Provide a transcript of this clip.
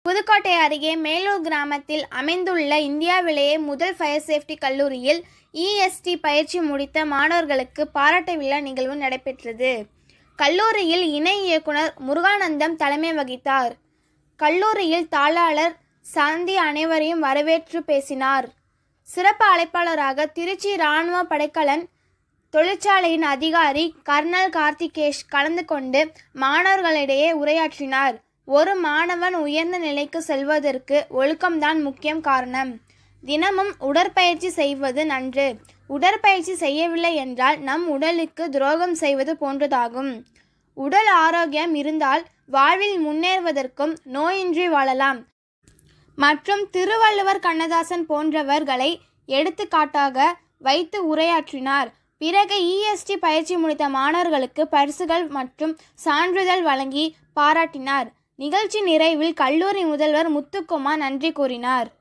புதுக்கோட்டை அருகே மேலூர் கிராமத்தில் அமைந்துள்ள இந்தியாவிலேயே முதல் ஃபயர் சேஃப்டி கல்லூரியில் இஎஸ்டி பயிற்சி முடித்த மாணவர்களுக்கு பாராட்டு விழா நிகழ்வு நடைபெற்றது கல்லூரியில் இணை இயக்குனர் முருகானந்தம் தலைமை வகித்தார் கல்லூரியில் தாளாளர் சாந்தி அனைவரையும் வரவேற்று பேசினார் சிறப்பு அழைப்பாளராக திருச்சி இராணுவ படைக்கலன் தொழிற்சாலையின் அதிகாரி கர்னல் கார்த்திகேஷ் கலந்து கொண்டு மாணவர்களிடையே உரையாற்றினார் ஒரு மாணவன் உயர்ந்த நிலைக்கு செல்வதற்கு ஒழுக்கம்தான் முக்கியம் காரணம் தினமும் உடற்பயிற்சி செய்வது நன்று உடற்பயிற்சி செய்யவில்லை என்றால் நம் உடலுக்கு துரோகம் செய்வது போன்றதாகும் உடல் ஆரோக்கியம் இருந்தால் வாழ்வில் முன்னேறுவதற்கும் நோயின்றி வாழலாம் மற்றும் திருவள்ளுவர் கண்ணதாசன் போன்றவர்களை எடுத்துக்காட்டாக வைத்து உரையாற்றினார் பிறகு இஎஸ்டி பயிற்சி முடித்த மாணவர்களுக்கு பரிசுகள் மற்றும் சான்றிதழ் வழங்கி பாராட்டினார் நிகழ்ச்சி நிறைவில் கல்லூரி முதல்வர் முத்துக்குமார் நன்றி கூறினார்